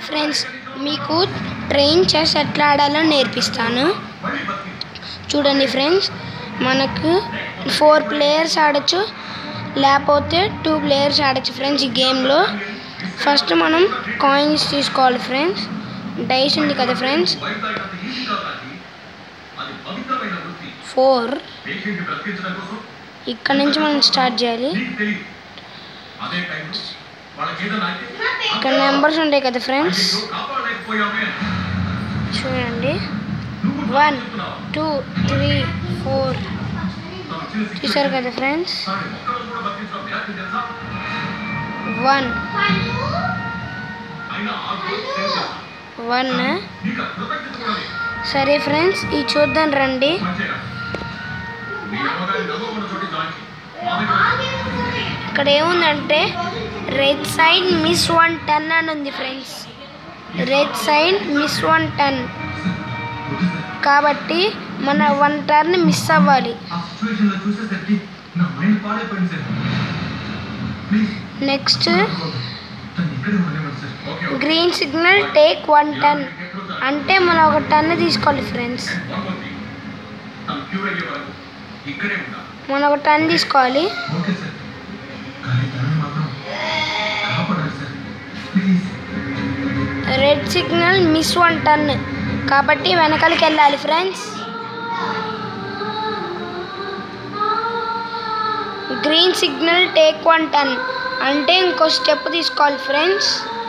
friends మీకు train chess ఎట్లా ఆడాలో నేర్పిస్తాను చూడండి ఫ్రెండ్స్ మనకు ఫోర్ ప్లేయర్స్ ఆడొచ్చు లేకపోతే టూ ప్లేయర్స్ ఆడొచ్చు ఫ్రెండ్స్ ఈ గేమ్లో ఫస్ట్ మనం కాయిన్స్ తీసుకోవాలి ఫ్రెండ్స్ డైస్ ఉంది కదా ఫ్రెండ్స్ ఫోర్ ఇక్కడ నుంచి మనం స్టార్ట్ చేయాలి ఇక్కడ నెంబర్స్ ఉంటాయి కదా ఫ్రెండ్స్ చూడండి వన్ టూ త్రీ ఫోర్ చూసారు కదా ఫ్రెండ్స్ వన్ వన్ సరే ఫ్రెండ్స్ ఇది చూద్దాం రండి ఇక్కడ ఏముందంటే red side miss one turn అని ఉంది friends red side miss one turn కాబట్టి మన వన్ టర్న్ మిస్ అవ్వాలి ఆ సిచ్యువేషన్ లో చూసేసరికి నా మైండ్ పాడైపోయింది సార్ ప్లీజ్ నెక్స్ట్ తను ఇక్కడే ఉండేవాడు sir okay green signal take one turn అంటే మనం ఒక టన్ తీసుకోవాలి ఫ్రెండ్స్ తను క్యూర్ అయ్యే వరకు ఇక్కడే ఉందా మనం ఒక టన్ తీసుకోవాలి ఓకే సార్ కానీ తనని మాత్రం కాపాడాలి sir please red signal miss one turn కాబట్టి వెనకాలకి వెళ్ళాలి friends green signal take one turn అంటే ఇంకో స్టెప్ తీసుకోవాలి ఫ్రెండ్స్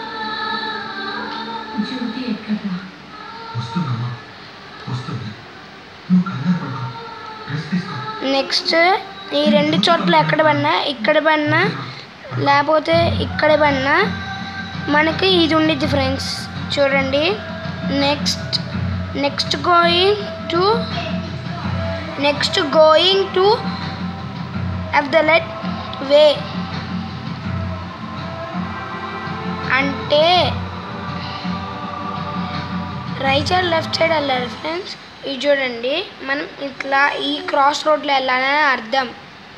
జ్యోతి ఎక్కడా వస్తుందమ్మా వస్తుంది నువ్వు కంగారు పడకు రెస్ట్ తీసుకో నెక్స్ట్ ఈ రెండు చోట్ల ఎక్కడ పడినా ఇక్కడ పడినా లేకపోతే ఇక్కడ పడినా మనకి ఇది ఉండిద్ది ఫ్రెండ్స్ చూడండి next next going to next going to of the left way అంటే రైట్ సైడ్ లెఫ్ట్ సైడ్ వెళ్ళాలి ఫ్రెండ్స్ ఇది చూడండి మనం ఇట్లా ఈ క్రాస్ రోడ్లో వెళ్ళాలని అర్థం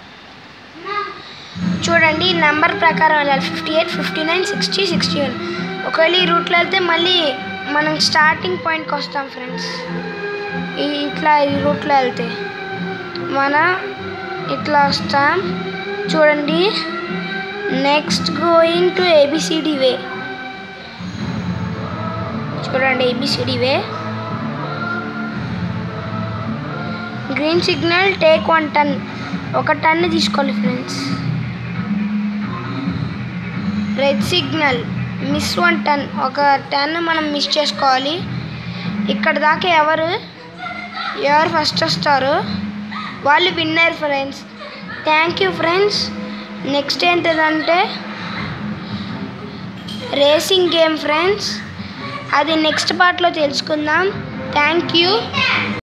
చూడండి ఈ నెంబర్ ప్రకారం వెళ్ళాలి fifty eight fifty nine sixty sixty one ఒకవేళ ఈ రూట్లో వెళ్తే మళ్ళీ మనం స్టార్టింగ్ పాయింట్కి వస్తాం ఫ్రెండ్స్ ఈ ఇట్లా ఈ రూట్లో వెళ్తే మన ఇట్లా వస్తాం చూడండి next going to A B C D way చూడండి A B C D way green signal take one turn ఒక టన్ తీసుకోవాలి friends red signal miss one turn ఒక టన్ మనం మిస్ చేసుకోవాలి ఇక్కడ దాకా ఎవరు ఎవరు ఫస్ట్ వస్తారు వాళ్ళు winner friends thank you friends next ఏంటిదంటే రేసింగ్ గేమ్ ఫ్రెండ్స్ అది నెక్స్ట్ పార్ట్లో తెలుసుకుందాం థ్యాంక్ యూ